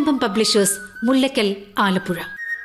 ആരംഭം പബ്ലിഷേഴ്സ് മുല്ലക്കൽ ആലപ്പുഴ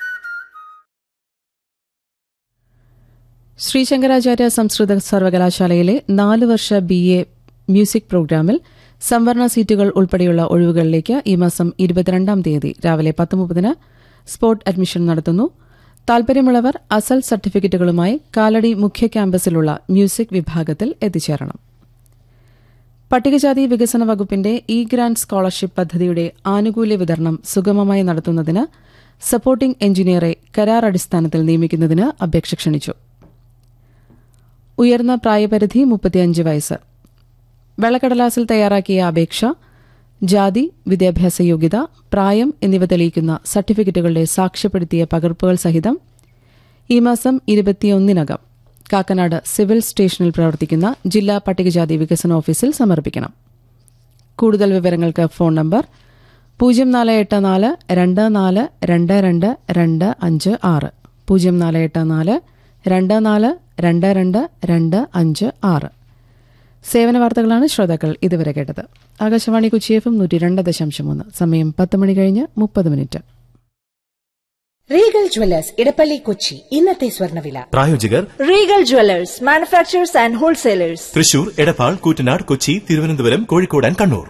ശ്രീശങ്കരാചാര്യ സംസ്കൃത സർവകലാശാലയിലെ നാല് വർഷ ബി എ മ്യൂസിക് പ്രോഗ്രാമിൽ സംവരണ സീറ്റുകൾ ഉൾപ്പെടെയുള്ള ഒഴിവുകളിലേക്ക് ഈ മാസം ഇരുപത്തിരണ്ടാം തീയതി രാവിലെ പത്ത് മുപ്പതിന് സ്പോട്ട് അഡ്മിഷൻ നടത്തുന്നു താൽപര്യമുള്ളവർ അസൽ സർട്ടിഫിക്കറ്റുകളുമായി കാലടി മുഖ്യ ക്യാമ്പസിലുള്ള മ്യൂസിക് വിഭാഗത്തിൽ എത്തിച്ചേരണം പട്ടികജാതി വികസന വകുപ്പിന്റെ ഇ ഗ്രാന്റ് സ്കോളർഷിപ്പ് പദ്ധതിയുടെ ആനുകൂല്യ വിതരണം സുഗമമായി നടത്തുന്നതിന് സപ്പോർട്ടിംഗ് എഞ്ചിനീയറെ കരാർ അടിസ്ഥാനത്തിൽ നിയമിക്കുന്നതിന് അപേക്ഷ ക്ഷണിച്ചു ഉയർന്ന പ്രായപരിധി മുപ്പത്തിയഞ്ച് വയസ്സ് വെള്ളക്കടലാസിൽ തയ്യാറാക്കിയ അപേക്ഷ ജാതി വിദ്യാഭ്യാസ യോഗ്യത പ്രായം എന്നിവ തെളിയിക്കുന്ന സർട്ടിഫിക്കറ്റുകളുടെ സാക്ഷ്യപ്പെടുത്തിയ പകർപ്പുകൾ സഹിതം ഈ മാസം ഇരുപത്തിയൊന്നിനകം കാക്കനാട് സിവിൽ സ്റ്റേഷനിൽ പ്രവർത്തിക്കുന്ന ജില്ലാ പട്ടികജാതി വികസന ഓഫീസിൽ സമർപ്പിക്കണം കൂടുതൽ വിവരങ്ങൾക്ക് ഫോൺ നമ്പർ പൂജ്യം നാല് എട്ട് നാല് രണ്ട് നാല് രണ്ട് രണ്ട് രണ്ട് അഞ്ച് ആറ് പൂജ്യം നാല് എട്ട് നാല് രണ്ട് നാല് രണ്ട് രണ്ട് രണ്ട് അഞ്ച് ആറ് സേവന വാർത്തകളാണ് ശ്രോതാക്കൾ ഇതുവരെ കേട്ടത് ആകാശവാണി കൊച്ചി എഫ് നൂറ്റി രണ്ട് ദശാംശം മൂന്ന് സമയം പത്ത് മണി കഴിഞ്ഞ് മുപ്പത് minute Regal Jewellers Edappally Kochi ഇന്നത്തെ സ്വർണ്ണവില പ്രായോജകർ Regal Jewellers manufacturers and wholesalers Thrissur Edappal Koottanad Kochi Thiruvananthapuram Kozhikode and Kannur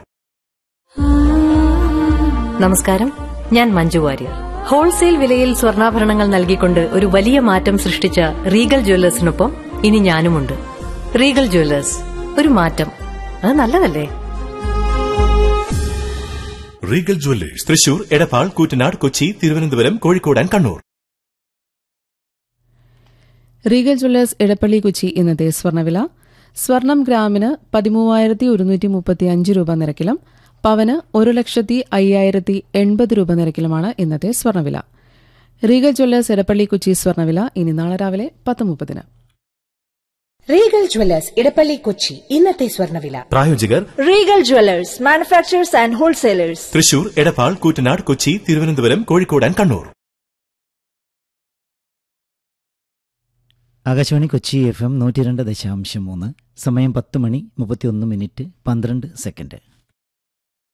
നമസ്കാരം ഞാൻ മഞ്ജു വാര്യർ ഹോൾസെയിൽ വിലയിൽ സ്വർണ്ണാഭരണങ്ങൾ നൽകിക്കൊണ്ട് ഒരു വലിയ മാറ്റം സൃഷ്ടിച്ച റീഗൽ ജ്വല്ലേഴ്സിനൊപ്പം ഇനി ഞാനുമുണ്ട് റീഗൽ ജ്വല്ലേഴ്സ് ഒരു മാറ്റം അത് നല്ലതല്ലേ Regal Jewellers Thrissur Edappal Koottanad Kochi Thiruvananthapuram Kozhikode and Kannur Regal Jewellers Edappally Kochi ഇന്നത്തെ സ്വർണ്ണവില സ്വർണം ഗ്രാമിന് പതിമൂവായിരത്തി ഒരുന്നൂറ്റി മുപ്പത്തിയഞ്ച് രൂപ നിരക്കിലും പവന് ഒരു ലക്ഷത്തി അയ്യായിരത്തി എൺപത് രൂപ നിരക്കിലുമാണ് ഇന്നത്തെ സ്വർണ്ണവില റീഗൽ ജ്വല്ലേഴ്സ് ഇടപ്പള്ളി കൊച്ചി സ്വർണ്ണവില ഇനി നാളെ രാവിലെ പത്ത് മുപ്പതിന് റീഗൽ ജ്വല്ലേഴ്സ് ഇടപ്പള്ളി കൊച്ചി ഇന്നത്തെ സ്വർണ്ണവില പ്രായോജകർ Regal Jewellers manufacturers and wholesalers Thrissur Edappal Koottanad Kochi Thiruvananthapuram Kozhikode and Kannur Akashvani Kochi F M നൂറ്റി രണ്ട് ദശാംശം മൂന്ന് സമയം പത്ത് മണി മുപ്പത്തിയൊന്ന് മിനിറ്റ് പന്ത്രണ്ട് സെക്കൻഡ്